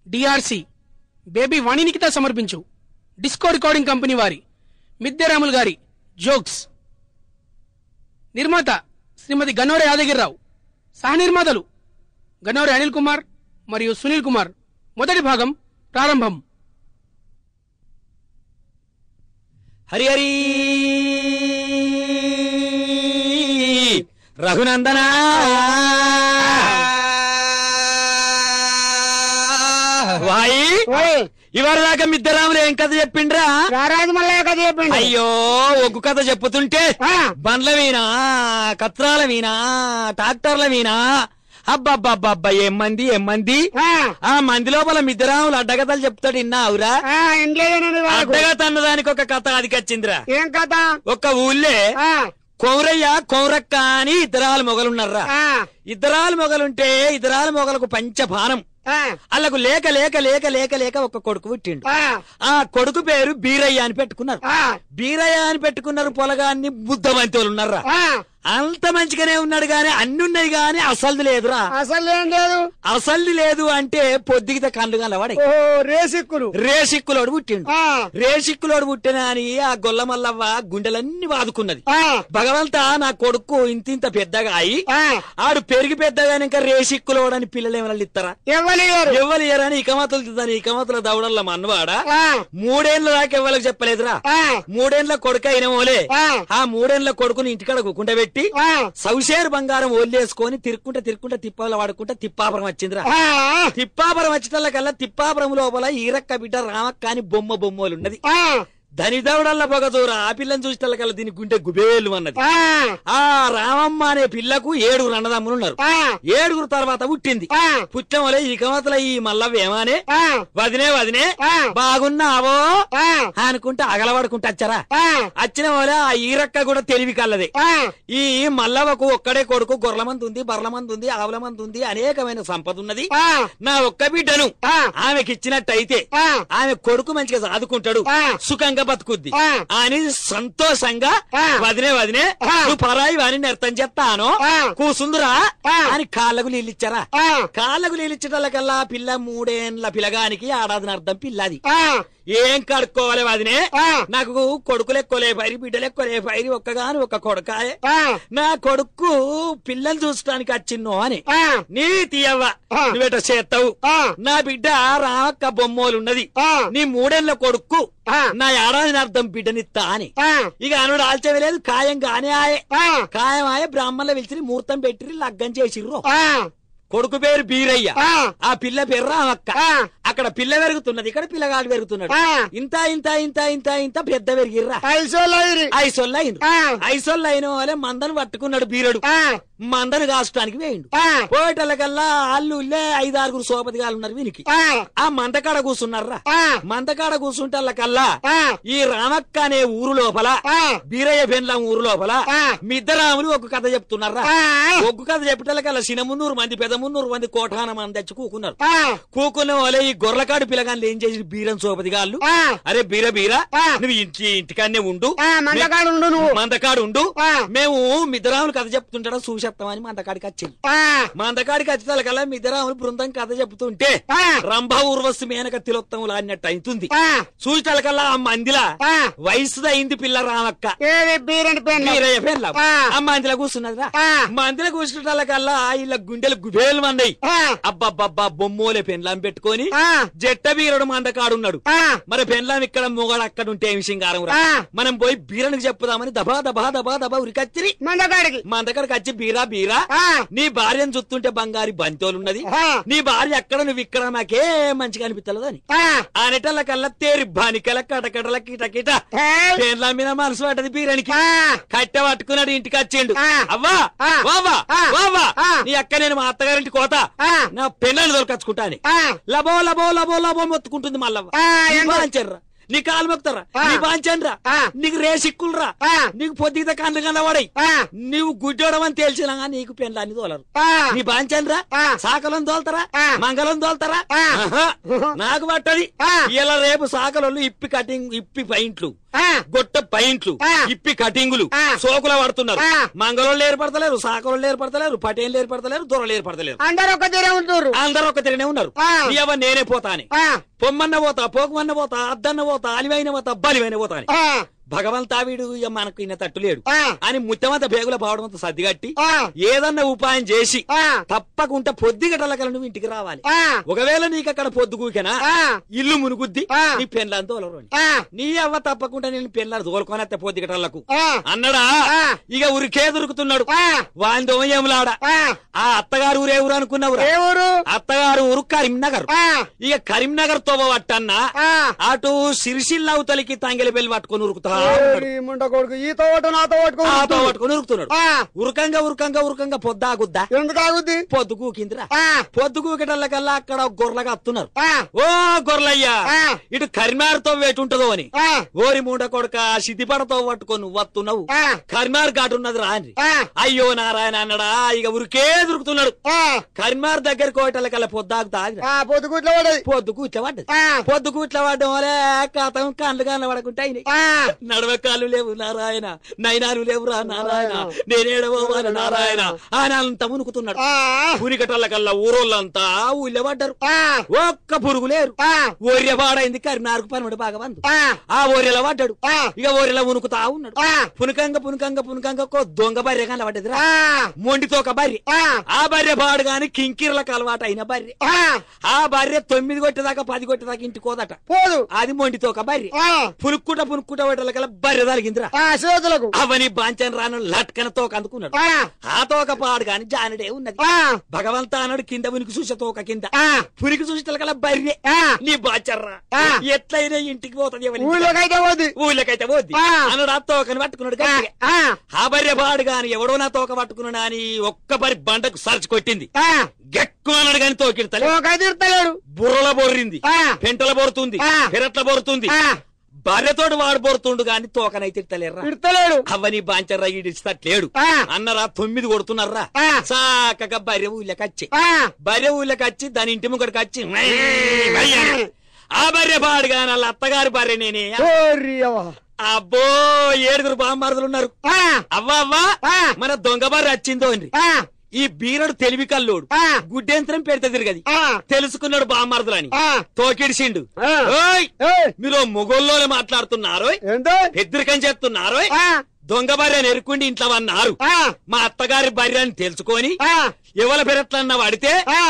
DRC baby వాణినికిత సమర్పించు disco recording company వారి మిద్దెరాములు గారి జోక్స్ నిర్మాత శ్రీమతి గన్నోరే యాదగిరిరావు సహ నిర్మాతలు గన్నోరే అనిల్ కుమార్ మరియు సునీల్ కుమార్ మొదటి భాగం ప్రారంభం హరి హరి రఘునందన వాయి ఓయ్ ఇవాళ దాకా మిద్దరాములు ఏం కథ చెప్పిండ్రా రారాజు మల్లయ్య కథ చెప్పండి అయ్యో ఒగ్గు కథ చెప్పుతుంటే ఆ. బండ్ల వీనా కత్రాల వీనా ట్రాక్టర్ల వీనా అబ్బబ్బబ్బబ్బా ఏం మంది ఏం మంది ఆ, ఆ మంది లోపల మిద్దరాములు అడ్డగతలు చెప్తాడు ఇన్నావురా ఆ, ఇంట్లోనేనండి వాళ్ళకు. అడ్డగత అన్నదానికి ఒక కథ అదికొచ్చిందిరా ఏం కథ ఒక్క ఊళ్ళే ఆ, కౌరయ్య కౌరక్క అని ఇద్దరాలు మొగలున్నారా ఆ, ఇద్దరాలు మొగలుంటే ఇద్దరాలు మొగలకు పంచపానం ఆ, వాళ్ళకు లేక లేక లేక లేక లేక ఒక కొడుకు పుట్టిండు ఆ, ఆ కొడుకు పేరు బీరయ్య అని పెట్టుకున్నారు ఆ, బీరయ్య అని పెట్టుకున్నారు పొలగాన్ని బుద్ధమంతోళ్ళు ఉన్నారా ఆ, అంత మంచిగానే ఉన్నాడు గాని అన్ని ఉన్నాయి గాని అసలు లేదురా అసలు ఏం లేదు అసలు లేదు అంటే పొద్దుగిత కళ్ళు కలవాడే ఓ రేసిక్కులు రేసిక్కులోడు పుట్టిండు ఆ, రేసిక్కులోడు పుట్టిన అని ఆ గొల్లమల్లవ్వ గుండెలన్నీ బాదుకున్నది ఆ, భగవంత నా కొడుకు ఇంతింత పెద్దగా అయి ఆ, ఆడు పెరిగి పెద్దగా ఇంకా రేసిక్కులోడని పిల్లలు ఏమైనా ఇస్తారా ఇవ్వలేరు ఎవ్వరు ఇయ్యరని ఇకమతులు తిద్దాని ఇకమతుల దవడల్ల మన్నవాడ ఆ, మూడేళ్ల దాకా ఎవరికి చెప్పలేదురా ఆ, మూడేళ్ల కొడుకు అయిన మోలే ఆ, ఆ మూడేళ్ల కొడుకుని ఇంటికాడ కుక్కుంట పెట్టి ఆ, సౌషేరు బంగారం ఒళ్ళేసుకొని తిరుక్కుంటే తిరుక్కుంటే తిప్పాలు వాడుకుంటే తిప్పాపురం వచ్చిందిరా ఆ, తిప్పాపురం వచ్చినకల్లా తిప్పాపురం లోపల ఈరక్క బిడ్డ రామక్క అని బొమ్మ బొమ్మలు ఉన్నది ఆ, ధనిదవుడల్ల పొగదూర ఆ పిల్లని చూసినకల్లా దీని గుండె గుబేలు అన్నది ఆ, ఆ రామమ్మ అనే పిల్లకు ఏడుగురు అన్నదమ్ములు ఉన్నారు ఆ, ఏడుగురు తర్వాత పుట్టింది ఆ, పుట్టమలే ఈ కమతల ఈ మల్లవ్వేమానే ఆ, వదినే వదినే ఆ, బాగున్నావో ఆ, అనుకుంటా అగలబడుకుంటా వచ్చారా ఆ, వచ్చిన వాళ్ళ ఆ ఈరక్క కూడా తెలివి కల్లదే ఆ, ఈ మల్లవకు ఒక్కడే కొడుకు గొర్రెల మంది ఉంది బర్రెల మంది ఉంది ఆవుల మంది ఉంది అనేకమైన సంపద ఉన్నది ఆ, నా ఒక్క బిడ్డను ఆ, ఆమెకి ఇచ్చినట్టయితే ఆ, ఆమె కొడుకు మంచిగా చదువుకుంటాడు ఆ. సుఖంగా బతుకుద్ది ఆ. అని సంతోషంగా ఆ. వదినే వదినే ఆ. నువ్వు పరాయి వారిని అర్థం చెప్తాను ఆ. కూసుందురా ఆ. అని కాళ్ళకు నీళ్ళు ఇచ్చారా ఆ, కాళ్ళకు నీళ్ళు ఇచ్చటల్లకల్లా పిల్ల మూడేండ్ల పిల్లగానికి ఆడాదిని అర్థం పిల్లది ఆ, ఏం కడుక్కోవాలి వదినే ఆ. నాకు కొడుకులు ఎక్కువలే పైరి బిడ్డలు ఎక్కువలే పైరి ఒక్కగాని ఒక్క కొడుకాయే ఆ, నా కొడుకు పిల్లలు చూసడానికి వచ్చిన్నో అని ఆ, నీ తీయవ్వ ఆ. నువ్వేట చేస్తావు ఆ, నా బిడ్డ రామక్క బొమ్మలున్నది ఆ, నీ మూడేళ్ల కొడుకు ఆ. నా ఏడాది అర్థం బిడ్డనిత్తా అని ఆ, ఇక అనుడు ఆల్చమే లేదు ఖాయం గానే ఆయే ఆ, ఖాయం ఆయే బ్రాహ్మణులు పిలిచి ముహూర్తం పెట్టి లగ్గం చేసిర్రు ఆ, కొడుకు పేరు బీరయ్య ఆ, ఆ పిల్ల పేరు రామక్క ఆ, అక్కడ పిల్ల పెరుగుతున్నది ఇక్కడ పిల్లగాడు పెరుగుతున్నాడు ఆ. ఇంత ఇంత ఇంత ఇంత ఇంత పెద్ద పెరిగిర్రా ఐసోలైరి. ఐసొల్ల అయిన ఆ, ఐసొల్ల అయిన వాళ్ళే మందను పట్టుకున్నాడు బీరడు ఆ, మందను కాసడానికి వేయండు ఆ, పోయేటల్లకల్లా అల్లు ఐదారుగురు సోపతిగాలు ఉన్నారు వీనికి ఆ, ఆ మందకాడ కూర్చున్నారా ఆ, మందకాడ కూర్చుంటల్లకల్లా ఆ, ఈ రామక్క అనే ఊరు లోపల ఆ, బీరయ్య బెన్లం ఊరు లోపల ఆ. మిద్దరాములు ఒక కథ చెప్తున్నారా ఆ, ఒగ్గు కథ చెప్పటల్లకల్లా చిన్నమున్నూరు మంది పెదమున్నూరు మంది కోటాన మంది తెచ్చి కూకున్నారు ఆ, కూకున్న వాళ్ళే ఈ గొర్రెకాడు పిల్లగాళ్ళు ఏం చేసి బీరం సోపతిగాళ్ళు ఆ, అరే బీర బీర ఆ. నువ్వు ఇంటి ఇంటికాన్నే ఉండు ఆ, మందకాడు ఉండు నువ్వు. మందకాడు ఉండు ఆ. మేము మిద్దరాములు కథ చెప్తుంటాడా చూసేస్తామని మందకాడికి వచ్చింది ఆ, మందకాడికి వచ్చేదాల కల్లా మిద్దరాములు బృందం కథ చెప్తుంటే ఆ, రంభ ఊర్వశి మేనక తిలోత్తములు అన్నట్టు అవుతుంది ఆ, చూసేటాల కల్లా ఆ మందిలా ఆ, వయసు అయింది పిల్ల రామక్క ఏది బీరండి పెన్ను. మీరయ్య పెళ్ళాం ఆ. ఆ మందిలో కూర్చున్నదిరా ఆ. మందిలో కూర్చుంటాల కల్లా ఇలా గుండెలు గుబేలు మందయి ఆ, అబ్బబ్బబ్బా బొమ్మోలే పెన్లాం పెట్టుకొని ఆ, జట్ట బీరడు మందకాడున్నాడు ఆ, మరి పెన్లాం ఇక్కడ మొగాడు అక్కడ ఉంటే ఏమి సింగారం రా ఆ. మనం పోయి బీరనికి చెప్పుదామని దబా దబా దబా దబా ఉరికచ్చిరి మందకాడికి. మా దగ్గరకు వచ్చి బీరా బీరా ఆ, నీ భార్యను చూస్తుంటే బంగారి బంతోలున్నది ఆ, నీ భార్య ఎక్కడ నువ్వు ఇక్కడ నాకే మంచిగా అనిపిస్తలేదు అని ఆ, ఆనటల్ల కల్లా తేరి బానికల కటకటల కిట కిట ఏయ్, పేర్ల మీద మనసు పడ్డది బీరానికి ఆ, కట్టె పట్టుకున్నాడు ఇంటికి వచ్చిండు ఆ. అవ్వా ఆ. వావా ఆ. వావా ఆ. నీ అక్క నేను మా అత్తగారింటి కోత ఆ, నా పెళ్ళని దొరకచ్చుకుంటా అని ఆ, లబో లబో లబో లబో మొత్తుకుంటుంది మల్లవ్వ ఆ, నీ ఎందుకు? బాంచర్రా నీ కాలు మొక్తారా ఆ. నీ బాంచన్రా ఆ. నీకు రేసిక్కులరా ఆ, నీకు పొద్దుగిత కండ్లు కనబడాయి ఆ, నువ్వు గుడ్డోడం అని తెలిసినా నీకు పెళ్ళాన్ని తోలరు ఆ, నీ బాంచన్రా ఆ. సాకలం తోలుతారా ఆ. మంగళం తోలుతారా ఆ. ఆహా. నాకు పట్టది ఆ. ఇలా రేపు సాకలు ఇప్పి కటింగ్ ఇప్పి పైంట్లు ఆ. గొట్ట పైంట్లు ఆ. ఇప్పి కటింగులు ఆ. సోకుల పడుతున్నారు ఆ. మంగళోళ్ళు ఏర్పడతలేరు సాకరోళ్ళు ఏర్పడతలేరు పటేళ్ళు ఏర్పడతలేరు దొరలు ఏర్పడతలేరు అందరు ఒక తీరే ఉంటున్నారు అందరూ ఒక తిరిగినే ఉన్నారు ఆ. ఇవ నేనే పోతాని ఆ, పొమ్మన్న పోతా పోకమన్న పోతా అద్దన్న పోతా అలివైన పోతా బలివైన పోతా అని ఆ, భగవంతా వీడు ఇక మనకు ఇన్న తట్టు లేడు ఆ. అని ముత్తమంత బేగుల పావడంతో సర్దిగట్టి ఆ, ఏదన్నా ఉపాయం చేసి ఆ, తప్పకుండా పొద్దుగటలకల నువ్వు ఇంటికి రావాలి ఆ, ఒకవేళ నీకు అక్కడ పొద్దుగూకెనా ఆ, ఇల్లు మునుగుద్ది ఆ. నీ పెళ్ళని తోలరు ఆ, నీ అవ్వ తప్పకుండా నేను పెళ్ళని తోలుకొని పొద్దుగటలకు ఆ, అన్నడా ఆ. ఇక ఉరికే దొరుకుతున్నాడు ఆ, వాని దోమయంలాడ ఆ, ఆ అత్తగారు ఊరే ఊరు అనుకున్నావురా ఏ ఊరు అత్తగారు ఊరు కరీంనగర్ ఆ, ఇక కరీంనగర్ తోవ పట్టన్నా ఆ. అటు సిరిసిల్ల అవతలికి తంగెలి బెల్లి పట్టుకొని ఉరుకుతా ఉన్నాడు. ఓరి ముండ కొడుకు ఈతో ఒకటి నాతో ఒకటి ఆ కొడుకు. తోవ పట్టుకొని ఉరుకుతున్నాడు ఆ, ఉరకంగా ఉరకంగా ఉరకంగా పొద్దాగుద్దా ఎందుకు ఆగుద్ది పొద్దు కూకిందిరా ఆ, పొద్దు కూకటల్లకల్లా అక్కడ గొర్రెగా అత్తున్నారు ఆ, ఓ గొర్రెలయ్యా ఆ. ఇటు కరీంనగర్తో వేటుంటదో అని ఆ, ఓరి మూడ కొడుక సిద్దిపడతో పట్టుకొని నువ్వు వస్తున్నావు ఆ, కరీంనగర్ ఘాటు ఉన్నది రా అని ఆ, అయ్యో నారాయణ అన్నడా ఇక ఉరికే దొరుకుతున్నాడు ఆ, కరీంనగర్ దగ్గర కోటలకల్లా పొద్దాగుతా ఆ, పొద్దుగుట్లో పడది పొద్దు కూట్ల పడ్డది ఆ, పొద్దు కూట్ల పడ్డం వలే కథం కళ్ళు కళ్ళ పడకుంటే అయినాయి ఆ, నడవ కాళ్ళు లేవు నారాయణ నైనాలు లేవురా నారాయణ నేనేడవోవాలి నారాయణ ఆయన అంత మునుకుతున్నాడు ఆ, పురికటల్ల కల్లా ఊరోళ్ళంతా ఊళ్ళో పడ్డారు ఆ, ఒక్క పురుగు లేరు ఆ, ఓర్య పాడైంది కరీంనగర్కు పనిముడు బాగా బంధు ఆ, ఆ ఓర్యలో పడ్డాడు ఆ, ఇక ఓర్యలో మునుకుతా ఉన్నాడు ఆ, పునకంగ పునకంగ పునకంగ ఒక దొంగ బర్రె కన్నా పడ్డదిరా ఆ, మొండితో ఒక బర్రె ఆ, ఆ బర్రె పాడు గాని కింకిర్లకు అలవాటు అయిన బర్రె ఆ, ఆ బర్రె తొమ్మిది కొట్టేదాకా పది కొట్టేదాకా ఇంటికి పోదట పోదు అది మొండితో ఒక బర్రె ఆ, పునుక్కుంట పునుక్కుంట పడ్డలకల్లా బర్రె తలిగిందిరా ఆ, చేతులకు అవని బాంచన్ రాను లట్కన తోక అందుకున్నాడు ఆ, ఆ తోక పాడు గాని జానుడే ఉన్నది ఆ, భగవంతా అన్నాడు కింద పునికి చూసే తోక కింద ఆ, పునికి చూసేటలకల్లా బర్రె ఆ, నీ బాచర్రా ఆ. ఎట్లయినా ఇంటికి పోతుంది ఎవరి ఇంటికి. ఊళ్ళోకైతే పోద్ది ఊళ్ళకైతే పోద్ది ఆ. అన్నాడు ఆ తోకని పట్టుకున్నాడు ఆ, గట్టిగా ఆ, ఆ బర్రె పాడు గాని ఎవడో నా తోక పట్టుకున్నాడు అని ఒక్క పరి బండకు సరచి కొట్టింది ఆ, గెక్కు అన్నాడు గాని తోకిడతలే ఒకైతే ఇర్తలేడు బుర్రల బొర్రింది ఆ. పెంటల బొరుతుంది ఆ. పెరట్ల బొరుతుంది ఆ, భార్యతోటి వాడు బొరుతుండు గాని తోకనైతే ఇడతలేర్రా ఇర్తలేడు అవని బాంచర్రా ఈడిస్తట్లేడు ఆ, అన్నరా తొమ్మిది కొడుతున్నారా ఆ. సాకగా బర్రె ఊళ్ళకచ్చి ఆ, బర్రె ఊళ్ళకచ్చి దాని ఇంటి ముంగడికి వచ్చి ఆ బర్రె పాడుగా వాళ్ళ అత్తగారి బర్రె నేనే ఓరి అవ్వ. అబ్బో ఏడుగురు బామ్మారుదులు ఉన్నారు ఆ, అవ్వా అవ్వా ఆ, మన దొంగ బర్రె వచ్చిందో అండి ఆ, ఈ బీరడు తెలివి కల్లోడు ఆ, గుడ్డెంతరం పెడితే తిరగది ఆ, తెలుసుకున్నాడు బామ్మారుదులని ఆ, తోకిడిసిండు ఆ. ఓయ్ ఏయ్, మీరు మొగోల్లోనే మాట్లాడుతున్నారో ఏంటో పెద్దరికం చేస్తున్నారో ఆ, దొంగ భార్య నెరుకుండి ఇంట్లో అన్నారు ఆ, మా అత్తగారి భార్య అని తెలుసుకొని ఆ, ఎవల బెరట్లన్న వాడితే ఆ,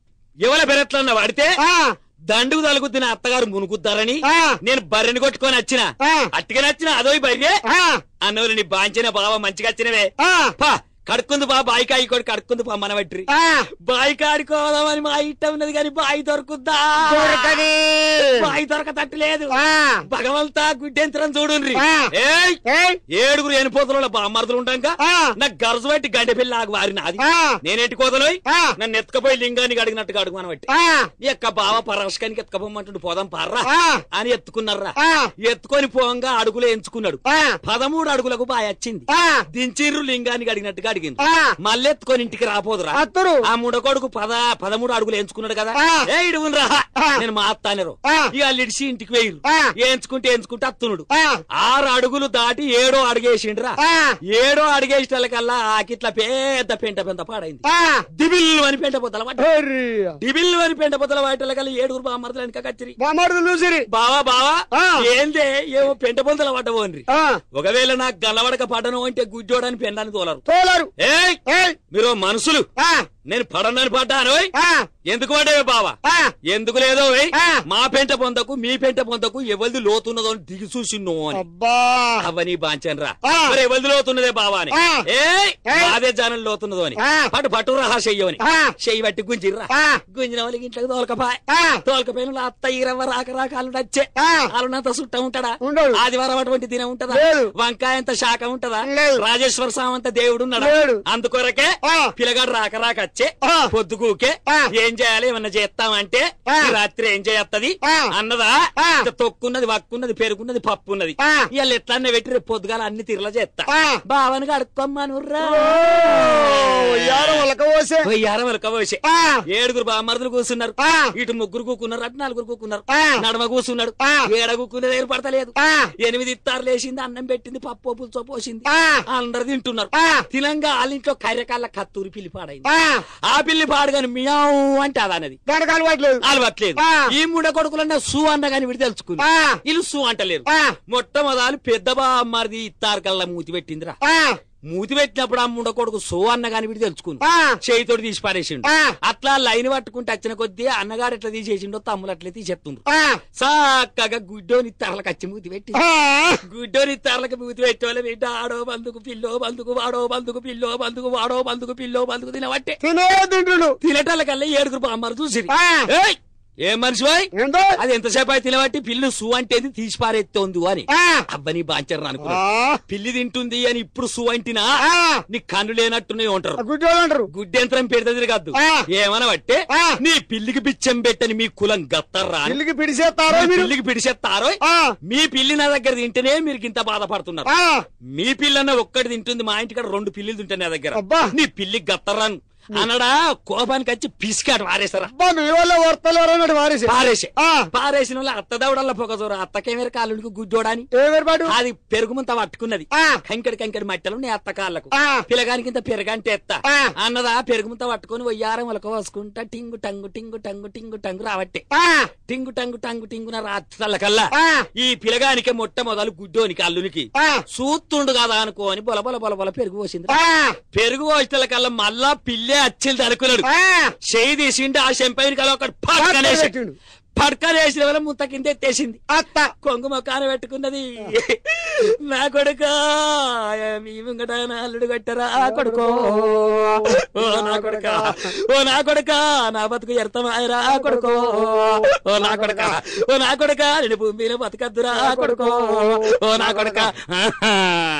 ఎవల బెరట్లన్న వాడితే ఆ, దండుకు తలుగుద్ది నా అత్తగారు మునుగుద్దారని ఆ, నేను బర్రెని కొట్టుకొని వచ్చిన ఆ, అట్టుగా నచ్చిన అదో బర్రె ఆ, అన్నోళ్ళు నీ బాంచిన బావ మంచిగా వచ్చినవే ఆ, పా కడుక్కుంది బా బాయికాయి కొడు కడుక్కుంది పా మన బట్టి ఆ, బాయి కాడుకోదామని మా ఇట్ట ఉన్నది కానీ బాయి దొరుకుద్దా దొరకది. బాయి దొరకతట్టు లేదు ఆ, భగవంతా గుడ్డెంతరం చూడుండ్రి ఆ. ఏయ్ ఏయ్, ఏడుగురు ఎనిపోతుల బామ్మర్దులు ఉంటాక ఆ, నాకు గరజు పెట్టి గంటె పిల్ల ఆగు వారి నాది ఆ, నేనేటి కోదలోయ్ ఆ, నన్ను ఎత్తుకపోయి లింగానికి అడిగినట్టుగా అడుగు బట్టి ఆ, ఈ యొక్క బావ పరవశకానికి ఎత్తుకపోమంటుండు పోదాం పార్రా ఆ, అని ఎత్తుకున్నారా ఆ, ఎత్తుకొని పోంగా అడుగులు ఎంచుకున్నాడు ఆ, పదమూడు అడుగులకు బాయ్ వచ్చింది ఆ, దించిర్రు లింగానికి అడిగినట్టుగా అడిగింది ఆ, మళ్ళీ ఎత్తుకొని ఇంటికి రాపోదురా అత్తురు ఆ మూడకొడుకు పద పదమూడు అడుగులు ఎంచుకున్నాడు కదా ఆ. ఏ ఇడువునరా ఆ. నేను మా అత్తానేరు ఆ. ఇక ఇడిచి ఇంటికి వేయరు ఆ. ఎంచుకుంటే ఎంచుకుంటే అత్తునుడు ఆ, ఆరు అడుగులు దాటి ఏడో అడుగేసిండ్రా ఆ, ఏడో అడిగేసేటకల్లా ఆకిట్ల పెద్ద పెంట పెంట పాడైంది ఆ, దిబిల్లు అని పెంట పొద్దల పడ్డ ఓరి. డిబిల్లు అని పెంట పొద్దల వాటిలకల్లా ఏడుగురు బామర్దలు వెనక కచ్చిరి బామ్మర్దులు చూసిరి బావా బావా ఆ. ఏందే ఏమో పెంట పొందల పడ్డబోన్రి ఆ, ఒకవేళ నాకు గల్లవడక పడను అంటే గుడ్డోడని పెండాన్ని తోలరు తోలరు ఏయ్ ఏయ్, మీరు మనుషులు ఆ, నేను పడనని పడ్డాను ఓయ్. ఆ, ఎందుకు పడ్డావే బావా ఆ, ఎందుకు లేదో ఓయ్. ఆ. మా పెంట పొందకు మీ పెంట పొందకు ఎవరిది లోతున్నదో అని దిగి చూసిన్నో అని అబ్బా అవని బాంచనరా ఆ. మరి ఎవరిది లోతున్నదే బావా అని ఆ. ఏయ్ ఏయ్. మాదే జానం లోతున్నదో అని ఆ. పట్టు పట్టు రహా చెయ్యని ఆ. చెయ్యి పట్టి గుంజిర్రా ఆ, గుంజిన వాళ్ళకి ఇంట్లోకి తోలకపాయ్ ఆ, తోలకపోయిన వాళ్ళ అత్త ఇరవ రాక రాక అల్లుడు వచ్చే ఆ. అల్లుడంత చుట్ట ఉంటడా ఉండడు. ఆదివారం అటువంటి దినం ఉంటదా లేదు. వంకాయ అంత శాఖ ఉంటదా లేదు. రాజేశ్వర స్వామి అంత దేవుడు ఉన్నాడా లేడు. అందుకొరకే ఆ. పిల్లగాడు రాక రాక వచ్చే ఆ. పొద్దుగూకే ఆ. ఏం చేయాలి ఏమన్నా చేస్తామంటే ఆ. ఈ రాత్రి ఏం చేస్తుంది ఆ. అన్నదా ఆ. ఇంత తొక్కున్నది వక్కున్నది పెరుగున్నది పప్పు ఉన్నది ఆ. ఇవాళ ఎట్లన్నా పెట్టి రేపు పొద్దుగాల అన్ని తిరల చేస్తా ఆ. బావని కడుక్కోమ్మనుర్రా యారో వాళ్ళక పోసే యారం వెళ్ళకపోసే ఆ. ఏడుగురు బామ్మరుదులు కూర్చున్నారు ఆ. ఇటు ముగ్గురు కూకున్నారు అటు నలుగురు కూకున్నారు ఆ. నడమ కూర్చున్నాడు ఆ. ఏడ కూకునేది ఏర్పడతలేదు ఆ. ఎనిమిది ఇత్తారు లేచింది అన్నం పెట్టింది పప్పు పులుసో పోసింది ఆ. అందరు తింటున్నారు ఆ. తినంగా వాళ్ళ ఇంట్లో కర్రకాళ్ళ కత్తూరి పిల్లి పాడైంది ఆ. ఆ పిల్లి పాడగాని మియావు అంటే అదన్నది దానికి అలవాట్లేదు అలవట్లేదు ఆ. ఈ మూడ కొడుకులన్న సు అన్న గాని విడి తెలుసుకుంది ఆ. వీళ్ళు సు అంటలేరు ఆ. మొట్టమొదలు పెద్ద బామ్మరిది ఇత్తారు కల్లా మూతి పెట్టిందిరా ఆ. మూతి పెట్టినప్పుడు ఆ ముండ కొడుకు సో అన్న గాని విడి తెలుసుకుంది ఆ. చేయితోటి తీసి పారేసిండు ఆ. అట్లా లైన్ పట్టుకుంటే వచ్చిన కొద్దీ అన్నగారు ఎట్లా తీసేసిండో తమ్ములు అట్లా తీసేస్తుండ్రు ఆ. చక్కగా గుడ్డోని తరలకు వచ్చి మూతి పెట్టి ఆ. గుడ్డోని తరలకు మూతి పెట్టోలే బిడ్డ ఆడో బందుకు పిల్లో బందుకు వాడో బందుకు పిల్లో బందుకు వాడో బందుకు పిల్లో బందుకు తినబట్టే తినే తింటుండు తినటాల కల్లా ఏడుగురు బామ్మారు చూసి ఆ. ఏయ్ ఏం మనిషి బాయ్ ఏందో అది ఎంతసేపు అయితే తినబట్టి పిల్లు సు అంటేది తీసి పారేస్తోంది అని ఆ. అబ్బని బాంచర్ అనుకున్నా ఆ. పిల్లి తింటుంది అని ఇప్పుడు సు అంటినా ఆ. నీ కన్ను లేనట్టున్నాయి ఉంటారు గుడ్డోళ్ళు అంటారు గుడ్డెంతరం పెడితే కాదు ఆ. ఏమనబట్టే ఆ. నీ పిల్లికి బిచ్చం పెట్టని మీ కులం గత్తర్రా అని. ఇల్లుకి పిడిసేస్తారో మీ మీరు పిల్లికి పిడిచెత్తారో ఆ. మీ పిల్లి నా దగ్గర తింటేనే మీరు ఇంత బాధపడుతున్నారు ఆ. మీ పిల్లన్న ఒక్కటి తింటుంది మా ఇంటికాడ రెండు పిల్లిలు తింటాయి నా దగ్గర అబ్బా. నీ పిల్లి గత్తరాను అనడా కోపానికి వచ్చి పిసికాడు వారేసారా అబ్బా మీ వాళ్ళ వర్తలు అన్నాడు వారేసి పారేసే ఆ. పారేసిన వాళ్ళు అత్త దవడల్ల పొగ చూర అత్తకేమేర కాళ్ళుడికి గుడ్డోడాని ఏం ఏర్పాటు అది పెరుగుమంతా పట్టుకున్నది ఆ. కంకడి కంకడి మట్టలు నీ అత్త కాళ్ళకు ఆ. పిల్లగానికి ఇంత పెరగంటే ఎత్త ఆ. అన్నదా పెరుగుమంతా పట్టుకొని వయ్యారం వలక వసుకుంటా టింగు టంగు టింగు టంగు టింగు టంగు రావట్టే ఆ. టింగు టంగు టంగు టింగున రాత్రల కల్లా ఆ. ఈ పిలగానికి మొట్టమొదలు గుడ్డోనికి అల్లునికి ఆ. సూత్తుండు కదా అనుకోని బొల బొల బొల బొల పెరుగు పోసింది ఆ. పెరుగు పోసిన కల్లా మళ్ళా పిల్లే అచ్చింది అనుకున్నాడు ఆ. చేయి తీసిండి ఆ చెంపైన కల ఒకటి పడకనేసి పెట్టిండు. పడకనేసిన వల్ల ముంత కింద ఎత్తేసింది అత్త కొంగు మొక్కాన పెట్టుకున్నది నా కొడుక మీ ముంగట నా అల్లుడు కట్టరా కొడుకో ఓ నా కొడుక ఓ నా కొడుక నా బతుకు ఎర్తమాయరా కొడుకో ఓ నా కొడుక ఓ నా కొడుక నేను భూమిలో బతకద్దురా కొడుకో ఓ నా కొడుక ఆహా.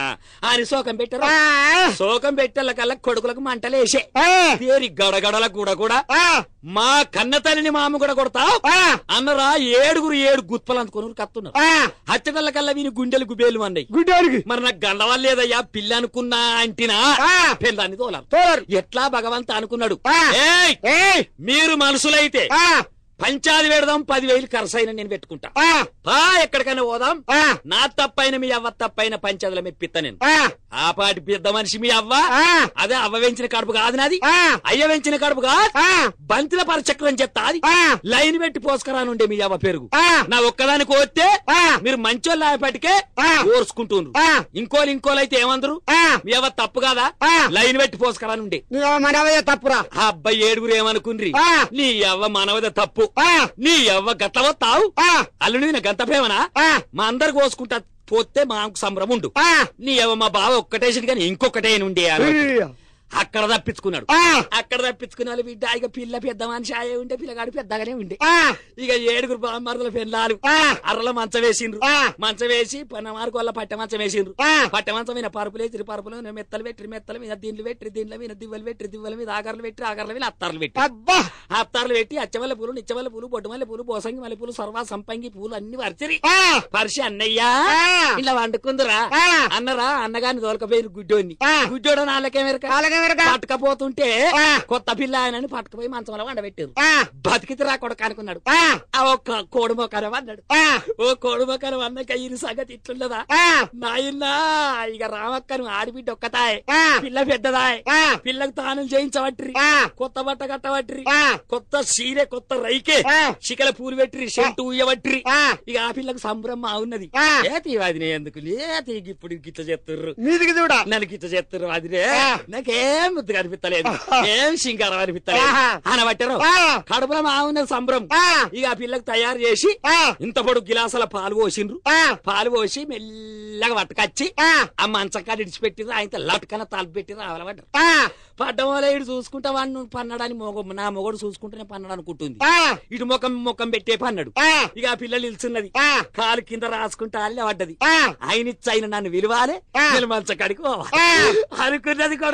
అని శోకం పెట్టరా ఆ. శోకం పెట్టేళ్ళ కల్లా కొడుకులకు మంటలేసే ఆ. తేరి గడగడల కూడా కూడా ఆ. మా కన్న తల్లిని మామ కూడా కొడతావు ఆ. అన్నరా ఏడుగురు ఏడు గుత్పలు అందుకొని కత్తున్నారు ఆ. హచ్చటల్ల కల్లా వీని గుండెలు గుబేలు అన్నాయి గుడ్డోడికి మరి నాకు గండవల్లేదయ్యా పిల్ల అనుకున్నా అంటినా ఆ. పిల్లాన్ని తోలారు తోలరు ఎట్లా భగవంత అనుకున్నాడు ఆ. ఏయ్ ఏయ్ మీరు మనుషులైతే ఆ. పంచాది పెడదాం పదివేలు ఖర్చైన నేను పెట్టుకుంటా ఆ. పా ఎక్కడికైనా పోదాం ఆ. నా తప్పైన మీ అవ్వ తప్పైన పంచాదుల మెప్పిత్త నేను ఆ. ఆ పాటి పెద్ద మనిషి మీ అవ్వ ఆ. అదే అవ్వ వెంచిన కడుపు కాదు నాది ఆ. అయ్య వెంచిన కడుపు కాదు ఆ. బంతిల పరచక్రం చెప్తా అది ఆ. లైన్ పెట్టి పోసుకరానుండే మీ అవ్వ పెరుగు ఆ. నా ఒక్కదానికి వస్తే ఆ. మీరు మంచోళ్ళు ఆయపటికే ఆ. ఓర్చుకుంటుండ్రు ఆ. ఇంకోలు ఇంకోలు అయితే ఏమందరు ఆ. మీ అవ్వ తప్పు కాదా ఆ. లైన్ పెట్టి పోసుకరానుండే నీ మనవయ్య తప్పురా ఆ అబ్బాయి ఏడుగురు ఏమనుకుండ్రి ఆ. నీ అవ్వ మనవద తప్పు ఆ. నీ అవ్వ గట్లవ తావు ఆ. అల్లుడి నా గంత ప్రేమనా ఆ. మా అందరు కోసుకుంటా పోతే మాకు సంబరం ఉండు ఆ. నీ అవ్వ మా బావ ఒక్కటేసింది కానీ ఇంకొకటే ఉండే ఉయ్య. అక్కడ తప్పించుకున్నాడు ఆ. అక్కడ తప్పించుకున్న వాళ్ళు బిడ్డ ఇక పిల్ల పెద్ద మనిషి ఆయే ఉండే పిల్లగాడు పెద్దగానే ఉండే ఆ. ఇక ఏడుగురు బామ్మరుల పెళ్ళాలు ఆ. అర్రల మంచం వేసిండ్రు ఆ. మంచం వేసి పన్న మార్కు వల్ల పట్టె మంచం వేసిండ్రు ఆ. పట్టె మంచం మీద పరుపులు వేసి పరుపులు మీద మెత్తలు పెట్టి మెత్తల మీద దీండ్లు పెట్టి దీండ్ల మీద దివ్వలు పెట్టి దివ్వల మీద ఆగర్లు పెట్టి ఆగర్ల మీద అత్తార్లు పెట్టి అబ్బా అత్తార్లు పెట్టి అచ్చమల్ల పూలు నిచ్చమల్ల పూలు బొడ్డుమల్ల పూలు బోసంగి మల్లె పూలు సర్వా సంపంగి పూలు అన్ని పరిచరి ఆ. పరిచి అన్నయ్యా ఆ. ఇలా వండుకుందిరా ఆ. అన్నరా అన్నగాని దొరకపోయిన గుడ్డోని ఆ. గుడ్డోడ నాళ్ళకేమెరక అలాగే మెరక. పట్టుకపోతుంటే ఆ. కొత్త పిల్ల ఆయనని పట్టుకుపోయి మంచంలో వండబెట్టారు ఆ. బతికితే రా కొడుకు అనుకున్నాడు ఆ. ఆ ఒక్క కోడి మొక్కరం అన్నాడు ఆ. ఓ కోడి మొక్కరం అన్నాక ఈ సంగతి ఇట్లుండదా ఆ. నాయనా ఇక రామక్కను ఆడిబిడ్డ ఒక్కతాయ్ ఆ. పిల్ల పెద్దదాయ్ ఆ. పిల్లకు తానం చేయించబట్రి ఆ. కొత్త బట్ట కట్టబట్రి ఆ. కొత్త సీరె కొత్త రైకే ఆ. చికల పూలు పెట్టి సెంటు ఉయ్యబట్రి ఆ. ఇక ఆ పిల్లకు సంబరం ఉన్నది ఆ. ఏతి వాదినే ఎందుకు లేతి ఇప్పుడు గిట్ల చెప్తుర్రు మీదికి చూడా నన్ను గిట్ల చెప్తుర్రు వాదినే ఆ. నాకేం ముద్దు కనిపిస్తలేదు ఏం సింగారం అనిపిస్తలేదు ఆహా. అనబట్టారు ఆ. కడుపులో మా ఉన్నది సంబరం ఆ. ఇక ఆ పిల్లకు తయారు చేసి ఆ. ఇంత పొడు గిలాసాల పాలు పోసిండ్రు ఆ. పాలు పోసి మెల్లగా పట్టుకొచ్చి ఆ. ఆ మంచం కాడ ఇడిచిపెట్టిర్రు ఆయన లట్కన తలుపు పెట్టి రావాలబడ్డారు ఆ. పడ్డం వల్ల ఇటు చూసుకుంటా వాడిని పన్నాడని మొగ నా మొగడు చూసుకుంటేనే పన్నాడు అనుకుంటుంది ఆ. ఇటు ముఖం ముఖం పెట్టే పన్నాడు ఆ. ఇక ఆ పిల్లలు నిల్చున్నది ఆ. కాలు కింద రాసుకుంటా అల్లే పడ్డది ఆ. ఆయన ఇచ్చి ఆయన నన్ను విలువాలే ఆ. నేను మంచం కాడికి పోవాలి ఆ. అనుకున్నది కొడక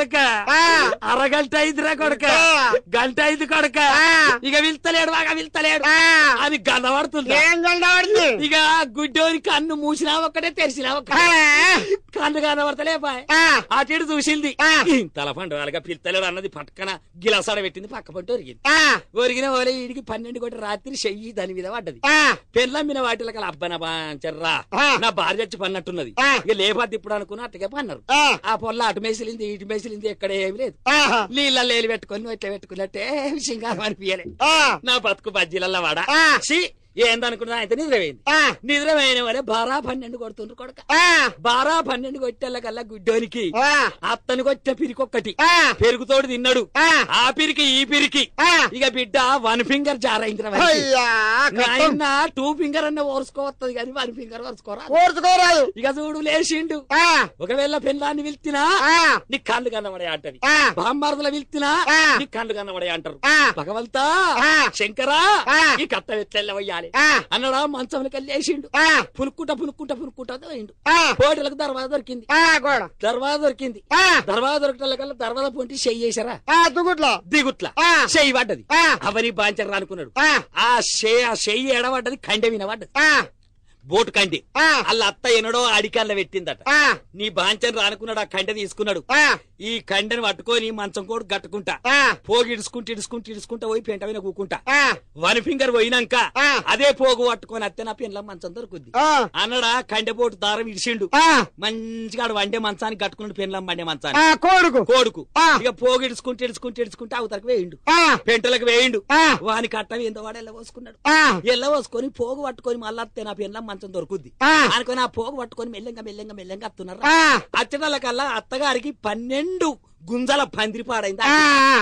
ఆ. అరగంట అయిందిరా కొడక ఆ. గంట అయింది కొడక ఆ. ఇక వెళ్తలేడు బాగా వెళ్తలేడు ఆ. అని గంధపడుతుంది ఏం గండవాడింది ఇక గుడ్డోని కన్ను మూసినా ఒక్కటే తెరిచినా ఒక్కటే కన్ను కనబడతలే బాయ్ అటు ఇటు చూసింది ఆ. తల పండుగలుగా పిల్లలేడు అన్నది పక్కన గిలాసాడ పెట్టింది పక్క పంట ఒరిగింది ఆ ఒరిగిన వాళ్ళ ఈడికి పన్నెండు కొట్టి రాత్రి చెయ్యి దాని మీద పడ్డది ఆ పెళ్ళమ్మిన వాటిలో కల అబ్బన బాంచర్రా ఆ. నా భార్య వచ్చి పన్నట్టున్నది ఆ. ఇక లేపద్ది ఇప్పుడు అనుకున్నా అట్టగే పన్నారు ఆ ఆ పొల్ల అటు మేసిలింది ఇటు మేసిలింది ఎక్కడ ఏమి లేదు ఆహా. నీళ్ళ లేలు పెట్టుకొని ఇట్లా పెట్టుకున్నట్టే సింగారం అనిపించలే ఆ నా బతుకు బజ్జీలల్లా వాడ ఆ. సి ఏందనుకున్నా అయితే నిద్రపోయింది ఆ నిద్రపోయిన వాళ్ళే బారా పన్నెండు కొడుతుండ్రు కొడక ఆ బారా పన్నెండు కొట్టేళ్ళకల్లా గుడ్డోనికి ఆ అత్తని కొట్టిన పిరికొక్కటి ఆ పెరుగుతోడు తిన్నాడు ఆ ఆ పిరికి ఈ పిరికి ఆ ఇక బిడ్డ వన్ ఫింగర్ జారైందిరా వాడికి. అయ్యా కష్టం నాయన టూ ఫింగర్ అన్న ఓర్చుకోవత్తది కానీ వన్ ఫింగర్ ఓర్చుకోరా ఓర్చుకోరాదు ఇక చూడు లేచిండు ఆ ఒకవేళ పెళ్ళాన్ని వెళ్తినా ఆ నీ కళ్ళు కన్నబడే అంటది ఆ బామ్మార్దుల వెళ్తినా ఆ. నీ కళ్ళు కన్నబడే అంటారు ఆ. భగవంతా ఆ. శంకరా ఆ. ఈ కట్ట వెట్లెళ్ళవయ్యాలి ఆ అన్నడా మంచంలోకి లేచిండు ఆ పునుక్కుంటా పునుక్కుంటా పునుక్కుంటా పోయిండు ఆ పోటీలకు దర్వాజా దొరికింది ఆ కూడా దర్వాజా దొరికింది ఆ దర్వాజా దొరకటల్లకల్లా దర్వాజా పొంటి చెయ్యి చేశారా ఆ దుగుట్లో దిగుట్ల ఆ. చెయ్యి పడ్డది ఆ. అవని బాంచర్ అనుకున్నాడు ఆ ఆ షే ఆ చెయ్యి ఎడబడ్డది కండె వినబడ్డది ఆ బోటు కండి ఆ అల్ల అత్త ఎన్నడో అడికల్ల పెట్టిందట ఆ నీ బాంచన్ రానుకున్నాడు ఆ కండె తీసుకున్నాడు ఆ ఈ కండెని పట్టుకొని మంచం కోడు గట్టుకుంటా ఆ పోగి ఇడుచుకుంటూ ఇడుచుకుంటూ ఇడుచుకుంటా పోయి పెంట మీద కూకుంటా ఆ వన్ ఫింగర్ పోయినాక ఆ. అదే పోగు పట్టుకొని అత్తే నా పెండ్ల మంచం దొరుకుద్ది ఆ అన్నడా కండెపోటు దారం ఇడిచిండు ఆ మంచిగా ఆడు వండే మంచానికి కట్టుకున్నాడు పెండ్లం వండే మంచానికి ఆ కొడుకు కోడుకు ఆ. ఇక పోగు ఇడుచుకుంటూ ఇడుచుకుంటూ ఇడుచుకుంటూ అవతలకు వేయిండు ఆ పెంటలకు వేయిండు ఆ వాని కట్టం ఏందో వాడు ఎల్ల పోసుకున్నాడు ఆ ఎల్ల పోసుకొని పోగు పట్టుకొని మళ్ళీ అత్తే నా పెండ్లం మంచం దొరుకుద్ది ఆ అనుకొని ఆ పోగు పట్టుకొని మెల్లంగా మెల్లంగా మెల్లంగా అత్తున్నారు ఆ అచ్చటల కల్లా అత్తగారికి పన్నెండు గుంజల పందిరి పాడైంది ఆ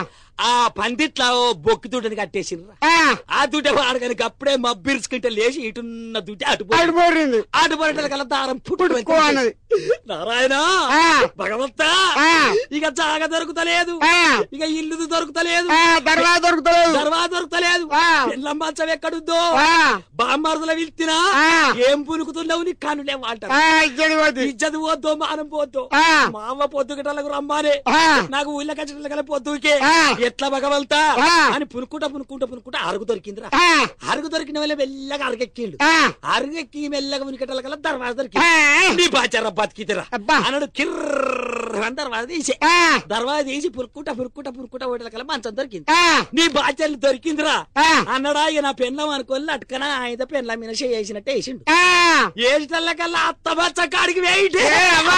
ఆ పందిట్లా ఓ బొక్కి దుడ్డని కట్టేసిండ్రు ఆ ఆ దుడ్డ పాడగానికి అప్పుడే మబ్బిరుచుకుంటే లేచి ఇటున్న దుడ్డ అటు పోయి- అటు పోరింది అటు పోరటల కల్లా దారం పుట్టుకో పుట్టుకో అన్నది నారాయణ ఆ. భగవంతా ఆ. ఇక జాగ దొరుకుతలేదు ఆ ఇక ఇల్లు దొరుకుతలేదు ఆ దర్వాజా దొరుకుతలేదు దర్వా దొరుకుతలేదు ఆ. పిల్లం మంచం ఎక్కడుందో ఆ బామ్మార్దుల విల్తినా ఆ. ఏం పునుకుతున్నావు నీ కనులే అంటారు ఆ ఇచ్చడి పోతుంది ఇజ్జది పోద్దో మానం పోద్దో ఆ. మా అమ్మ పొద్దుగటలకు రమ్మానే ఆ నాకు ఊళ్ళో కచ్చిన పొద్దుకే ఆ. ఎట్లా భగవంతా ఆ. అని పునుకుంటా పునుకుంటా పునుకుంటా అరుగు దొరికిందిరా ఆ అరుగు దొరికిన వల్ల మెల్లగా అరుగెక్కిండు ఆ అరుగెక్కి మెల్లగా ఉనికటల కల్లా దర్వాజ ఆ దొరికింది నీ బాచారా బతికితిరా అబ్బా. అన్నాడు కిర్ర అని దర్వాజ తీసే ఆ దర్వాజ తీసి పురుక్కుంటా పురుక్కుంటా పురుక్కుంటా ఓటల కల్లా మంచం దొరికింది ఆ నీ బాధ్యతలు దొరికిందిరా ఆ అన్నడా ఇక నా పెన్లం అనుకోని అటుకన ఆయన పెన్ల మీద చేసినట్టే వేసిండు ఆ ఏటల్ల కల్లా అత్త బచ్చ కాడికి వేయిటే ఏ అమ్మా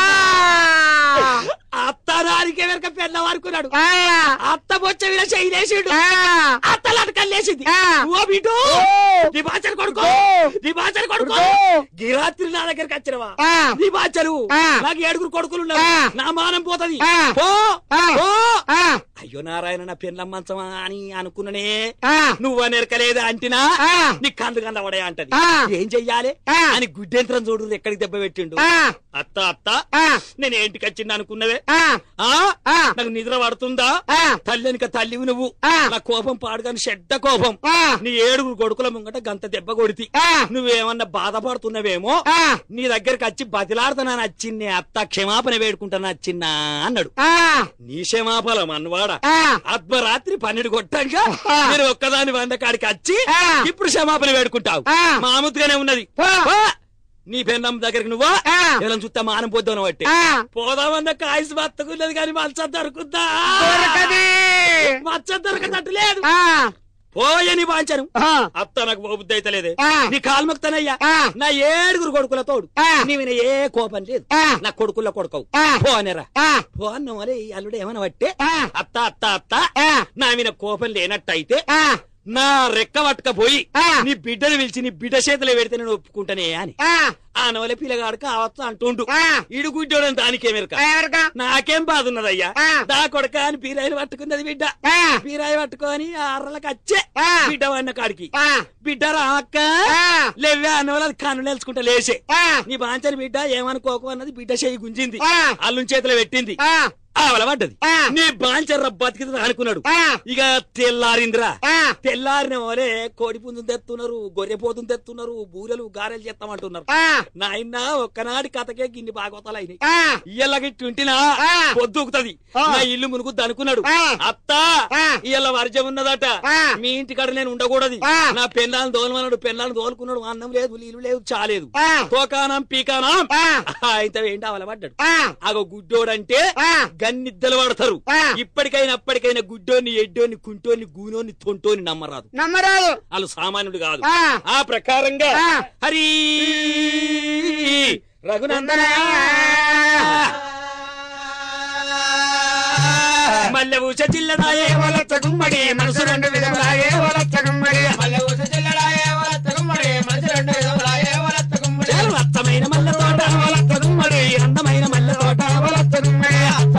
అత్త దానికి వెనక పెన్లం అనుకున్నాడు ఆ అత్త బొచ్చ మీద చేయలేసిండు ఆ అత్త లటకల్లేసింది ఆ. ఓ బిడ్డు ఓ. నీ బాచరు కొడుకో ఓ. నీ బాచరు కొడుకో కొడుకో. గిరాత్రి నా దగ్గరికి వచ్చినవా ఆ. నీ బాచరు ఆ. నాకు ఏడుగురు కొడుకులు ఉన్నారు ఆ. నా మానం పోతది ఆ. పో ఆ. పో ఆ అయ్యో నారాయణ నా పెన్లం మంచమా అని అనుకున్ననే ఆ నువ్వు నెరకలేదు అంటినా ఆ. నీ కందు కంద పడే అంటది ఆ. ఏం చెయ్యాలి ఆ. అని గుడ్డెంత్రం చూడు ఎక్కడికి దెబ్బ పెట్టిండు ఆ అత్త అత్త ఆ నేను ఏంటికి వచ్చింది అనుకున్నవే ఆ ఆ ఆ నాకు నిద్ర పడుతుందా ఆ తల్లి వెనుక తల్లివి నువ్వు ఆ. నా కోపం పాడుగాని చెడ్డ కోపం ఆ నీ ఏడుగురు కొడుకుల ముంగట గంత దెబ్బ కొడితి ఆ నువ్వేమన్నా బాధపడుతున్నావేమో ఆ నీ దగ్గరికి వచ్చి బతిలాడుతున్నాను వచ్చింది అత్త క్షమాపణ వేడుకుంటాను వచ్చిన్నా అన్నాడు ఆ నీ క్షమాపణం అన్నవాడ ఆ అర్ధరాత్రి పన్నెండు కొట్టాక ఆ. మీరు ఒక్కదాని వంద కాడికి వచ్చి ఆ. ఇప్పుడు క్షమాపణ వేడుకుంటావు ఆ. మామూలుగానే ఉన్నది పో. పో. నీ పెన్నం దగ్గరికి నువ్వా ఆ. ఎలా చూస్తా మానం పోద్దాను బట్టి ఆ పోదామన్న కాయసు బతుకున్నది కానీ మచ్చ దొరుకుద్దా దొరకది మచ్చ దొరకదట్టు లేదు ఆ పోయని వాంచను ఆ అత్త నాకు బుద్ధి అయితే లేదే ఆ. నీ కాల్మక్తానయ్యా ఆ. నా ఏడుగురు కొడుకుల తోడు ఆ. నీ మీద ఏ కోపం లేదు ఆ. నా కొడుకుల కొడుకవు ఆ. పో అనేరా ఆ పో అన్న మరి అల్లుడు ఏమన్నా బట్టే ఆ. అత్త అత్త అత్త ఆ. నా మీద కోపం లేనట్టయితే ఆ నా రెక్క పట్టుకపోయి ఆ. నీ బిడ్డను పిలిచి నీ బిడ్డ చేతిలో పెడితే నేను ఒప్పుకుంటానే అని ఆ ఆ నవలే పిల్లగాడు కావచ్చు అంటుండు ఆ. ఈడు గుడ్డోడని దానికేమెరక ఎవరికా నాకేం బాధ ఉన్నదయ్యా ఆ. దా కొడక అని పీరాయిలు పట్టుకున్నది బిడ్డ ఆ పీరాయి పట్టుకొని ఆ అర్రలకు వచ్చే ఆ. బిడ్డ వన్న కాడికి ఆ బిడ్డ రాక్క ఆ లేవే అన్న వాళ్ళు కన్ను నేల్చుకుంటా లేచే ఆ నీ బాంచని బిడ్డ ఏమనుకోకు అన్నది బిడ్డ చెయ్యి గుంజింది ఆ. అల్లుని చేతిలో పెట్టింది ఆ ఆవల పడ్డది ఆ. నీ బాంచర్ర బతికింది అనుకున్నాడు ఆ ఇక తెల్లారిందిరా ఆ తెల్లారిన వరే కోడి పుంజుని తెస్తున్నారు గొర్రె పోతుని తెస్తున్నారు బూరెలు గారెలు చేస్తామంటున్నారు ఆ నాయన ఒక్కనాటి కథకే గిన్ని బాగోతాలు అయినాయి ఆ, ఇయ్యలకి ట్వింటినా ఆ. పొద్దుకుతది ఆ. నా ఇల్లు మునుగుద్ది అనుకున్నాడు ఆ. అత్త ఆ. ఇయ్యాల వర్జం ఉన్నదట ఆ. మీ ఇంటికాడ నేను ఉండకూడదు ఆ. నా పెళ్ళాలను దోలమన్నాడు పెళ్ళాలను దోలుకున్నాడు అన్నం లేదు నీళ్ళు లేదు చాలేదు ఆ. తోకానం పీకానం ఆ. అయితే ఏంటి అవలబడ్డాడు ఆ, ఆగో గుడ్డోడంటే ఆ. గన్నిద్దలు పడతారు ఆ. ఇప్పటికైనా అప్పటికైనా గుడ్డోని ఎడ్డోని కుంటోని గూనోని తొంటోని నమ్మరాదు నమ్మరాదు వాళ్ళు సామాన్యుడు కాదు ఆ. ఆ ప్రకారంగా ఆ. హరి రఘునందన మల్లె ఊచ జిల్లడాయే వలచ్చ గుమ్మడి మనసు రెండు విధములాయే వలచ్చ గుమ్మడి చాలు అత్తమైన మల్లె తోట వలచ్చ గుమ్మడి అందమైన మల్లె తోట వలచ్చ గుమ్మడి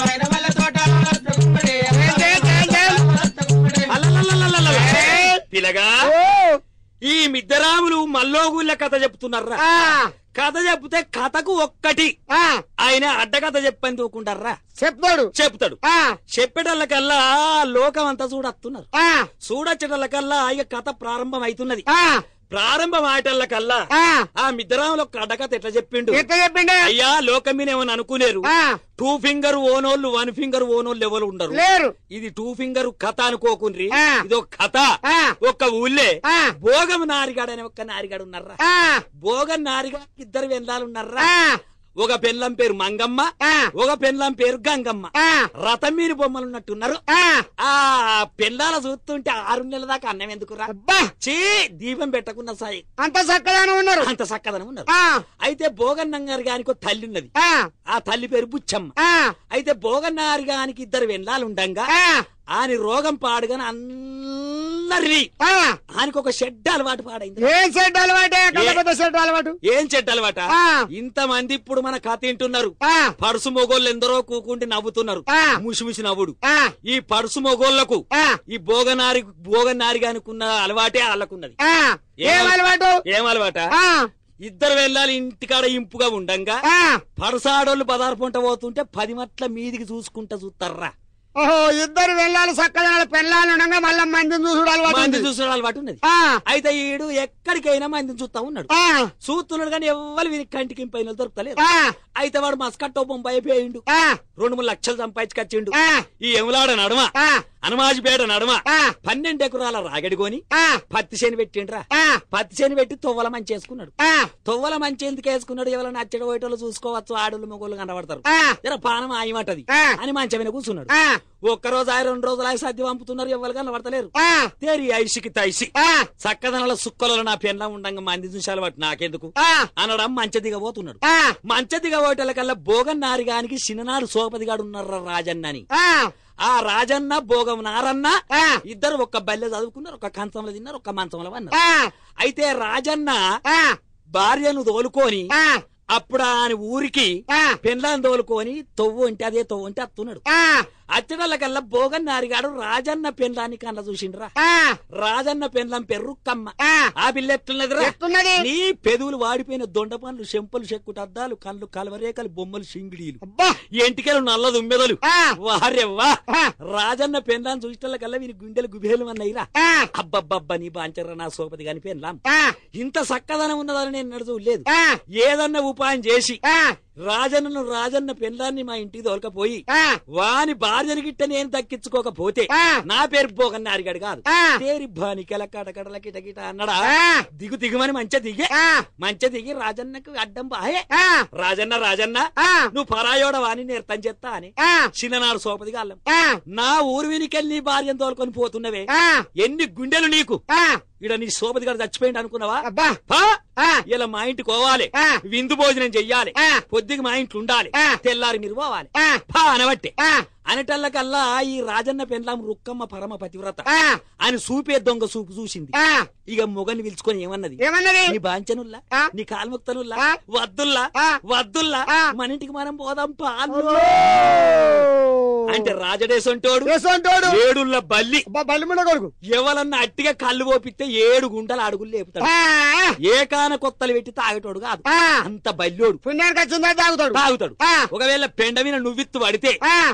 అలలలలలల. పిలగా ఓ, ఈ మిద్దరాములు మల్లోగుళ్ళ కథ చెప్తున్నారా ఆ, కథ చెప్తే కథకు ఒక్కటి ఆ, ఆయన అడ్డకథ చెప్పని తూకుంటారా చెప్తాడు చెప్తాడు ఆ, చెప్పేటల్లకల్లా లోకం అంతా చూడత్తున్నారు ఆ, చూడచ్చటల్లకల్లా ఇక కథ ప్రారంభం అవుతున్నది ఆ, ప్రారంభం ఆటల్లకల్లా ఆ. ఆ మిద్దరాములు ఒక అడ్డకథ ఎట్లా చెప్పిండు ఎట్లా చెప్పిండు అయ్యా లోకం మీద ఏమని అనుకునేరు ఆ, టూ ఫింగర్ ఓనోళ్ళు వన్ ఫింగర్ ఓనోళ్ళు ఎవరు ఉండరు లేరు ఇది టూ ఫింగర్ కథ అనుకోకుండ్రి ఆ. ఇది ఒక కథ ఆ. ఒక్క ఊళ్ళే ఆ. భోగం నారిగాడు అనే ఒక్క నారిగాడు ఉన్నారా ఆ, భోగం నారిగా ఇద్దరు వెళ్ళాలు ఉన్నారా ఆ, ఒక పెళ్ళం పేరు మంగమ్మ ఆ. ఒక పెళ్ళం పేరు గంగమ్మ ఆ, రథం మీద బొమ్మలు ఉన్నట్టున్నారు ఆ, ఆ పిల్లల చూస్తుంటే ఆరు నెలల దాకా అన్నం ఎందుకురా అబ్బా చీ దీపం పెట్టకున్న సాయి అంత చక్కగానే ఉన్నారు అంత చక్కదనం ఉన్నారు ఆ, అయితే భోగన్నంగారి గానికి ఒక తల్లి ఉన్నది ఆ, ఆ తల్లి పేరు బుచ్చమ్మ ఆ, అయితే భోగన్నారి గానికి ఇద్దరు వెళ్ళాలు ఉండంగా ఆ, ఆని రోగం పాడుగాని అందరినీ ఆ. ఆనికి ఒక షెడ్ అలవాటు పాడైంది ఏం చెడ్డ అలవాటే కళ్ళ పెద్ద చెడ్డ అలవాటు ఏం చెడ్డ అలవాట ఆ. ఇంతమంది ఇప్పుడు మన కథ వింటున్నారు ఆ, పడుసు మొగోళ్ళు ఎందరో కూకుండి నవ్వుతున్నారు ఆ. ముసిముసి నవ్వుడు ఆ, ఈ పడుసు మొగోళ్లకు ఆ, ఈ భోగనారి భోగనారి గానుకున్న అలవాటే వాళ్ళకున్నది ఆ. ఏం అలవాటు ఏం అలవాట ఆ, ఇద్దరు వెళ్ళాలి ఇంటికాడ ఇంపుగా ఉండంగా ఆ. పరసాడోళ్ళు బదారు పొంట పోతుంటే పది మట్ల మీదికి చూసుకుంటా చూస్తారా ఓహో ఇద్దరు వెళ్ళాలి చక్కగా పెళ్ళాలి ఉండగా మళ్ళీ మందిని చూసుడు అలవాటు మంది ఉంది. చూసిన అలవాటు ఉన్నది ఆ, అయితే ఈడు ఎక్కడికైనా మందిని చూస్తా ఉన్నాడు ఆ, చూస్తున్నాడు కానీ ఎవ్వరు వీరికి కంటికి పైన దొరుకుతలేదు ఆ, అయితే వాడు మస్కట్టో బొంబాయి అయిపోయిండు ఆ, రెండు మూడు లక్షలు సంపాదించుకొచ్చిండు ఆ, ఈ ఎములాడ నడుమ ఆ, హనుమాజిపేట నడుమ ఆ, పన్నెండు ఎకరాల రాగడి కొని ఆ, పత్తి చేను పెట్టిండ్రా ఆ, పత్తి చేను పెట్టి తొవ్వల మంచి వేసుకున్నాడు ఆ, తొవ్వల మంచి ఎందుకు వేసుకున్నాడు ఎవరైనా నచ్చడి పోయేటోళ్ళు చూసుకోవచ్చు ఆడోళ్ళు మొగోళ్ళు కనబడతారు ఆ, జర పానం ఆయమంటది ఆ. అని మంచం మీద కూర్చున్నాడు ఆ, ఒక్క రోజు ఆయన రెండు రోజులు ఆయన సర్ది పంపుతున్నారు ఎవరు కనబడతలేరు ఆ, తేరి ఐషికి తైసి ఆ, చక్కదనాల సుక్కలలో నా పెన్లా ఉండంగా మంది చూసాలు వాటి నాకెందుకు ఆ, అనడం మంచ దిగబోతున్నాడు ఆ, మంచ దిగబోటల కల్లా భోగన్ నారిగానికి చిన్ననాడు సోపతిగాడు ఉన్నారా రాజన్న అని ఆ, ఆ రాజన్న భోగం నారన్న ఆ, ఇద్దరు ఒక్క బల్లె చదువుకున్నారు ఒక కంచంలో తిన్నారు ఒక మంచంలో అన్నారు ఆ, అయితే రాజన్న ఆ, భార్యను తోలుకొని ఆ, అప్పుడు ఆయన ఊరికి ఆ, పెండ్లాన్ని తోలుకొని తొవ్వు అంటే అదే తొవ్వు అంటే అత్తున్నాడు ఆ, అచ్చడల్లకల్లా భోగన్ నారిగాడు రాజన్న పెండ్లాన్ని కళ్ళ చూసిండ్రా ఆ, రాజన్న పెండ్లం పెర్రుక్కమ్మ ఆ, ఆ పిల్ల ఎట్లున్నదిరా ఎట్టున్నది నీ పెదవులు వాడిపోయిన దొండ పండ్లు చెంపలు చెక్కుట అద్దాలు కళ్ళు కలవరేకలు బొమ్మలు సింగిడీలు అబ్బా ఎంటికలు నల్ల దుమ్మెదలు ఆ, వారెవ్వా ఆ, రాజన్న పెండ్లాన్ని చూసిన కల్లా వీని గుండెలు గుబేలు అన్నయ్యరా ఆ, అబ్బబ్బబ్బ నీ బాంచర్ర నా సోపతి కాని పెండ్లాం ఆ, ఇంత చక్కదనం ఉన్నదని నేను నడుచు లేదు ఆ, ఏదన్నా ఉపాయం చేసి ఆ, రాజన్నను రాజన్న పెండ్లాన్ని మా ఇంటికి తోలకపోయి ఆ, వాని భార్యని గిట్ట నేను దక్కించుకోకపోతే ఆ. నా పేరు పోగన్న అడిగాడు కాదు ఆ. తేరి బానికల కడకడల కిట కిట అన్నడా ఆ, దిగు దిగుమని మంచి దిగే ఆ, మంచి దిగి రాజన్నకు అడ్డం బాయే ఆ, రాజన్న రాజన్న ఆ, నువ్వు పరాయోడ వాణి నేర్తం చెత్తా అని ఆ, చిన్ననాడు సోపది గాళ్ళం ఆ, నా ఊరు వెనికెళ్ళి నీ భార్యను తోలుకొని పోతున్నవే ఆ, ఎన్ని గుండెలు నీకు ఆ, ఇడ నీ సోపతి గారు చచ్చిపోయింది అనుకున్నావా అబ్బా పా! ఆ, ఇలా మా ఇంటికి పోవాలి ఆ. విందు భోజనం చెయ్యాలి ఆ. పొద్దుకి మా ఇంట్లో ఉండాలి ఆ. తెల్లారి మీరు పోవాలి ఆ, పా అనబట్టే ఆ, అనటల్లకల్లా ఈ రాజన్న పెండ్లాం రుక్కమ్మ పరమ పతివ్రత ఆ, ఆయన చూపే దొంగ చూపు చూసింది ఆ, ఇక మొగని పిలుచుకొని ఏమన్నది ఏమన్నది నీ బాంచనుల్లా ఆ. నీ కాల్ముక్తనుల్లా ఆ. వద్దుల్లా ఆ. వద్దుల్లా ఆ. మన ఇంటికి మనం పోదాం పాలు ఓ. అంటే రాజడేసంటోడు ఏసంటోడు ఏడుల్ల బల్లి అబ్బా బలిమిడ కొడుకు ఎవలన్నా అట్టిగా కళ్ళు పోపిస్తే ఏడు గుంటలు అడుగులు లేపుతాడు ఆ, ఏకాన కొత్తలు పెట్టి తాగేటోడు కాదు ఆ, అంత బల్లోడు పుణ్యానికి వచ్చిందా తాగుతాడు తాగుతాడు ఆ. ఒకవేళ పెండ మీద నువ్విత్తు పడితే ఆ, కొననా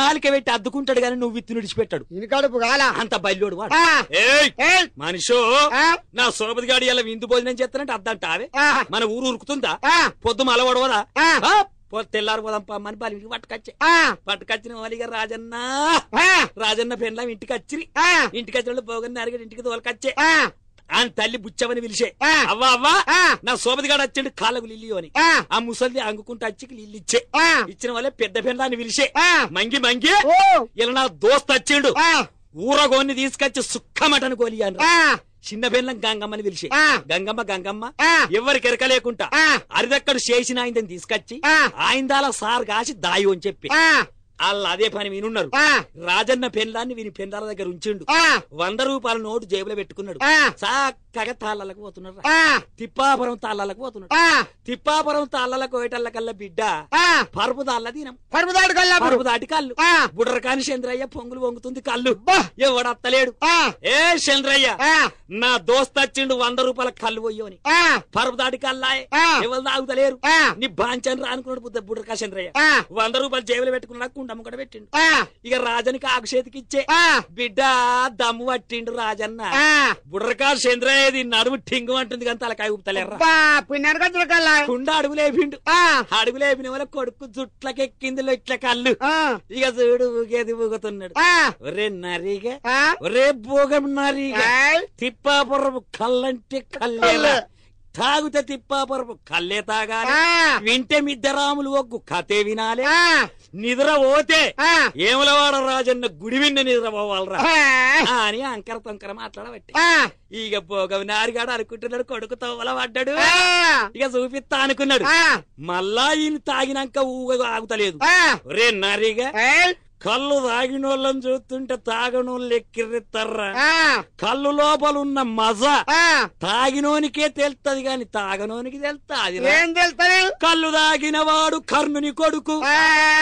నాలిక పెట్టి అద్దుకుంటాడు గాని నువ్వు విత్తు విడిచిపెట్టాడు ఇని కడుపు కాలా అంత బయలుడు వాడు ఆ, ఏయ్ ఏయ్, మనిషో ఆ, నా సోపతి గాడి ఇలా విందు భోజనం చేస్తానంటే అద్దంటావే ఆ, మన ఊరు ఉరుకుతుందా ఆ, పొద్దు మలవడవదా ఆ. తెల్లారు పోదాం పమ్మని బాలి ఇంటికి పట్టుకొచ్చే ఆ, పట్టుకొచ్చిన వాళ్ళిగా రాజన్న ఆ, రాజన్న పెండ్లాం ఇంటికి వచ్చిరి ఆ, ఇంటికి వచ్చిన వాళ్ళు బోగన్న అరిగడి ఇంటికి తోలకచ్చే ఆ, ఆయన తల్లి బుచ్చవని పిలిచే ఆ. అవ్వా అవ్వా ఆ. నా సోపతి గాడు వచ్చాడు కాళ్ళకు లిల్లి అని ఆ, ఆ ముసలిది అంగుకుంటూ వచ్చి నీళ్ళు ఇచ్చే ఆ, ఇచ్చిన వాళ్ళే పెద్ద పెండ్లాన్ని పిలిచే ఆ. మంగి మంగి ఓ, ఇలా నా దోస్త్ వచ్చిండు ఆ, ఊరగోన్ని తీసుకొచ్చి సుక్కమటను కోలియాను ఆ, చిన్న బెల్లం గంగమ్మని పిలిచి ఆ. గంగమ్మ గంగమ్మ ఆ. ఎవరికి ఎరకలేకుండా ఆ. అరిదక్కడు చేసిన ఆయనని తీసుకొచ్చి ఆ. ఆయిందాల సార్ కాసి దాయు అని చెప్పి ఆ, వాళ్ళు అదే పని వినున్నారు ఆ, రాజన్న పెండ్లాన్ని వీని పెండ్లాల దగ్గర ఉంచిండు ఆ, వంద రూపాయల నోటు జేబులో పెట్టుకున్నాడు ఆ. చక్కగా తాళ్ళకు పోతున్నాడు ఆ, తిప్పాపురం తాళ్ళకు పోతున్నాడు ఆ, తిప్పాపురం తాళ్ళకు పోయేటల్లకల్లా బిడ్డ ఆ, పరుపు తాళ్ళ తినం పరుపుదాడు కల్లా పరుపు దాటి కళ్ళు ఆ. బుడ్రకాని చంద్రయ్య పొంగులు వంగుతుంది కళ్ళు బా. ఎవడత్తలేడు ఆ, ఏ చంద్రయ్య ఆ, నా దోస్త్ వచ్చిండు వంద రూపాయల కళ్ళు పోయ్యోని ఆ, పరుపు దాటి కల్లాయే ఆ. ఎవరు తాగుతలేరు ఆ. నీ బాంచని రానుకున్నాడు బుద్ధ బుడ్రకా చంద్రయ్య ఆ. వంద రూపాయలు జేబులో పెట్టుకున్నాడు కుండమ్మ కూడా పెట్టిండు ఆ, ఇక రాజనికి ఆకు చేతికి ఇచ్చే ఆ, బిడ్డ దమ్ము పట్టిండు రాజన్న ఆ. బుడ్రకా చంద్రయ్యది నడుము టింగు అంటుంది కానీ తలకాయ ఊపుతలేరా బా, పిన్నెర కత్తుల కల్లా కుండ అడుగులేపిండు ఆ, అడుగులేపిన వాళ్ళ కొడుకు జుట్లకెక్కిందిలో ఇట్ల కళ్ళు ఆ, ఇక చూడు ఊగేది ఊగుతున్నాడు ఆ, ఒరే నరిగా ఆ, ఒరే భోగం నరిగా ఏయ్, తిప్పాపురపు కళ్ళంటే కల్లేలా తాగుతే తిప్పాపురపు కళ్ళే తాగాలి ఆ, వింటే మిద్దరాములు ఒగ్గు కథే వినాలి ఆ, నిద్ర పోతే ఆ, ఏమలవాడ రాజన్న గుడి విన్న నిద్ర పోవాలరా ఆ, ఆ అని అంకర తొంకర మాట్లాడబట్టి ఆ, ఇక భోగం నారిగాడు అనుకుంటున్నాడు కొడుకు తోవల పడ్డాడు ఆ, ఇక చూపిస్తా అనుకున్నాడు ఆ, మళ్ళా ఈయన తాగినాక ఊగ ఆగుతలేదు ఆ, ఒరే నరిగా ఏయ్, కళ్ళు తాగినోళ్ళని చూస్తుంటే తాగనోళ్ళు ఎక్కిరిత్తర్రా ఆ, కళ్ళు లోపల ఉన్న మజా ఆ, తాగినోనికే తెలుస్తది గాని తాగనోనికి తెలుస్తాది ఏం తెలుస్తుంది కళ్ళు తాగినవాడు కర్ణుని కొడుకు ఆ,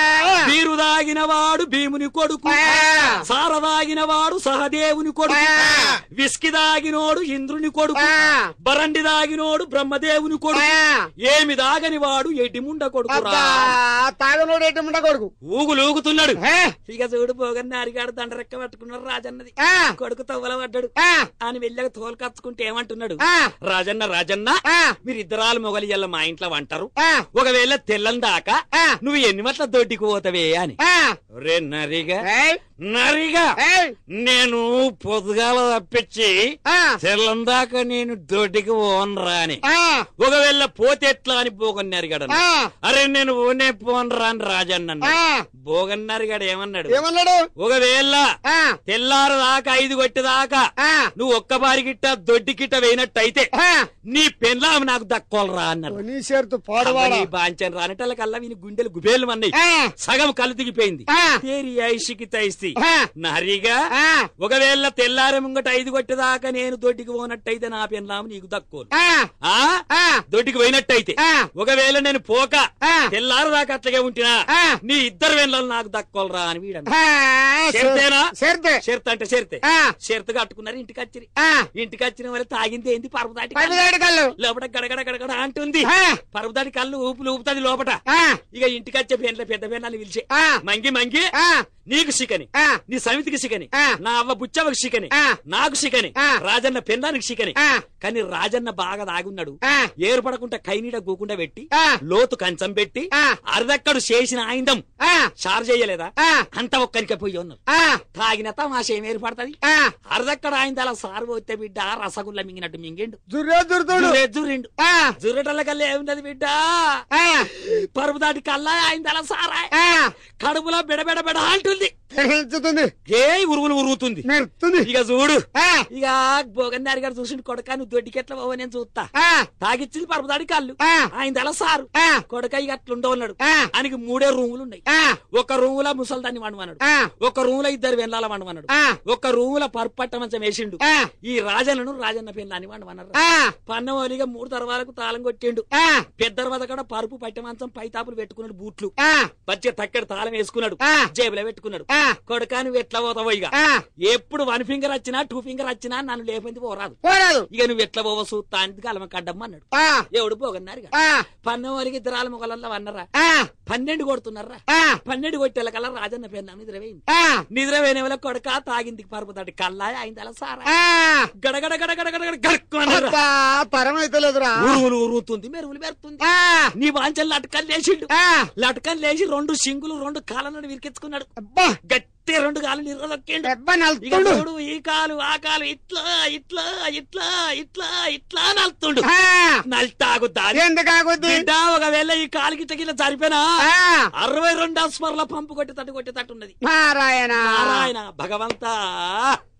బీరు తాగినవాడు భీముని కొడుకు ఆ. సార తాగినవాడు సహదేవుని కొడుకు ఆ. విస్కి తాగినోడు ఇంద్రుని కొడుకు ఆ. బరండి తాగినోడు బ్రహ్మదేవుని కొడుకు ఆ. ఏమి తాగని వాడు ఎటిముండ కొడుకు అబ్బా, తాగనోడు ఎటు ముండ కొడుకు ఊగులూగుతున్నాడు ఏ, ఇక చూడు పోగన్న అరిగాడు దండరెక్క పట్టుకున్నాడు రాజన్నది ఆ, కొడుకు తవ్వల పడ్డాడు ఆ, అని వెళ్ళక తోలు కచ్చుకుంటే ఏమంటున్నాడు ఆ, రాజన్న రాజన్న ఆ, మీరు ఇద్దరాలు మొగలి ఎల్ల మా ఇంట్లో వంటరు ఆ, ఒకవేళ తెల్లం దాకా ఆ. నువ్వు ఎన్ని మట్ల దొడ్డికి పోతావే అని ఆ, రే నరిగా ఏయ్, నరిగా ఏయ్, నేను పొద్దుగాల తప్పించి ఆ, తెల్లం దాకా నేను దొడ్డికి పోనరా అని ఆ, ఒకవేళ పోతే ఎట్లా అని బోగన్ నరిగాడు ఆ, అరే నేను ఓనే పోనరా అని రాజన్న ఆ, బోగన్ నరిగాడు ఏమన్నాడు ఏమన్నాడు ఒకవేళ ఆ, తెల్లారు దాకా ఐదు కొట్టి దాకా ఆ, నువ్వు ఒక్క బారి గిట్ట దొడ్డి గిట్ట వేయినట్టయితే ఆ, నీ పెన్లాం నాకు దక్కోలరా అన్నారు నీ చేరుతూ పాడవాడా అవ్వ నీ బాంచన్ రానటల కల్లా వీని గుండెలు గుబేలు అన్నాయి ఆ, సగం కళ్ళు దిగిపోయింది ఆ, తేరి ఐషికి తైసి ఆ, నరిగా ఆ, ఒకవేళ తెల్లారి ముంగట ఐదు కొట్టేదాకా నేను దొడ్డికి పోనట్టయితే నా పెన్లాం నీకు దక్కోలు ఆ, ఆ ఆ, దొడ్డికి పోయినట్టయితే ఆ, ఒకవేళ నేను పోక ఆ. తెల్లారు దాకా అట్లాగే ఉంటినా ఆ. నీ ఇద్దరు వెన్లను నాకు దక్కోలరా అని వీడన్న ఆ, చెరితేనా? చెరితే షెర్త్ అంటే షెర్తే ఆ, షెర్త్ కట్టుకున్నారు ఇంటికి వచ్చిరి ఆ, ఇంటికి వచ్చిన వాళ్ళు తాగింది ఏంది పరుపు దాటి పడిదాడు కళ్ళు లోపల గడగడ గడగడ అంటుంది ఆ, పరుపు దాటి కళ్ళు ఊపులు ఊపుతుంది లోపట ఆ, ఇక ఇంటికి వచ్చే పెన్ల పెద్ద పెన్నాన్ని పిలిచే ఆ, మంగి మంగి ఆ, నీకు సికని ఆ, నీ సమితికి సికని ఆ. నా అవ్వ బుచ్చవ్వకి సికని ఆ. నాకు సికని ఆ. రాజన్న పెన్నానికి సికని ఆ, కానీ రాజన్న బాగా దాగున్నాడు ఆ, ఏర్పడకుండా కైనీడ గూకుండా పెట్టి ఆ, లోతు కంచం పెట్టి ఆ. అరదక్కడు చేసిన ఆయుధం ఆ, షార్ చేయలేదా ఆ, అంత ఒక్కరికే పోయి ఉన్నారు ఆ, తాగిన తమాష ఏం ఏర్పడుతుంది ఆ, అరదక్కడ ఆయన సారు పోతే బిడ్డ రసగుల్ల మింగినట్టు మింగిండు దుర్రే దుర్తుడు జుర్రే జుర్రిండు ఆ, జుర్రటల్ల కల్లా ఏమున్నది బిడ్డ ఆ, పరుపు దాటి కల్లా ఆయన తల సారా ఆ, కడుపులో బెడబెడ బెడ అంటుంది పెంచుతుంది ఏ ఉరువులు ఉరుగుతుంది మెరుతుంది ఇక చూడు ఆ, ఇక బోగన్నారి గారు చూసిండు కొడక నువ్వు దొడ్డికెట్లా పోవ నేను చూస్తా ఆ, తాగిచ్చింది పరుపు దాడి కళ్ళు ఆ, ఆయన తల సారు ఆ, కొడక ఇక అట్లుండో ఉన్నాడు ఆ, ఆయనకి మూడే రూములు ఉన్నాయి ఆ, ఒక రూముల ముసల్దాన్ని వండమన్నాడు ఆ, ఒక రూముల ఇద్దరు వెన్నాల వండమన్నాడు ఆ, ఒక రూముల పర్పట్ట మంచం వేసిండు ఆ, ఈ రాజన్నను రాజన్న పెళ్ళాన్ని వండమన్నారు ఆ, పన్నమోలిగా మూడు తర్వాలకు తాళం కొట్టిండు ఆ, పెద్ద తర్వాత కూడా పరుపు పట్టె మంచం పైతాపులు పెట్టుకున్నాడు బూట్లు ఆ, మంచిగా తక్కడ తాళం వేసుకున్నాడు ఆ. జేబులో పెట్టుకున్నాడు ఆ, కొడకా నువ్వు ఎట్లా పోతావో ఇక ఆ, ఎప్పుడు వన్ ఫింగర్ వచ్చినా టూ ఫింగర్ వచ్చినా నన్ను లేపింది పోరాదు పోరాదు ఇక నువ్వు ఎట్లా పోవ సూత్తా అని గలమ కడ్డమ్మ అన్నాడు ఆ, ఆ, ఎవడు పోగన్నారు ఆ, పన్నెం వాళ్ళకి ఇద్దరాల మొగలల్లో అన్నరా ఆ, పన్నెండు కొడుతున్నారా ఆ, పన్నెండు కొట్టేల కల్లా రాజన్న పేరు నిద్రపోయింది ఆ, నిద్రపోయిన వాళ్ళ కొడక తాగిందికి పరుపుతాడు కల్లా అయింది అలా సారా ఆ. గడగడ గడగడ గడగడ గడుక్కున్నారా అబ్బా, తరం అయితలేదురా ఊరువులు ఊరుతుంది మెరువులు మెరుతుంది ఆ, నీ వాంచలు లటకలు లేచిండు ఆ, లటకలు లేచి రెండు సింగులు రెండు కాళ్ళను విరికెచ్చుకున్నాడు అబ్బా గట్టి రెండు కాళ్ళు నిర్రదొక్కిండు దెబ్బ ఇక నలుతుండు చూడు ఈ కాలు ఆ కాలు ఇట్లా ఇట్లా ఇట్లా ఇట్లా ఇట్లా నలుతుండు ఆ, నల్తాగు దాని ఎందుకాగుద్ది బిడ్డ ఒకవేళ ఈ కాలికి తగిన సరిపోయినా ఆ, అరవై రెండు స్మరణ పంపు కొట్టి తట్టు కొట్టి తట్టు ఉన్నది నారాయణ నారాయణ భగవంతా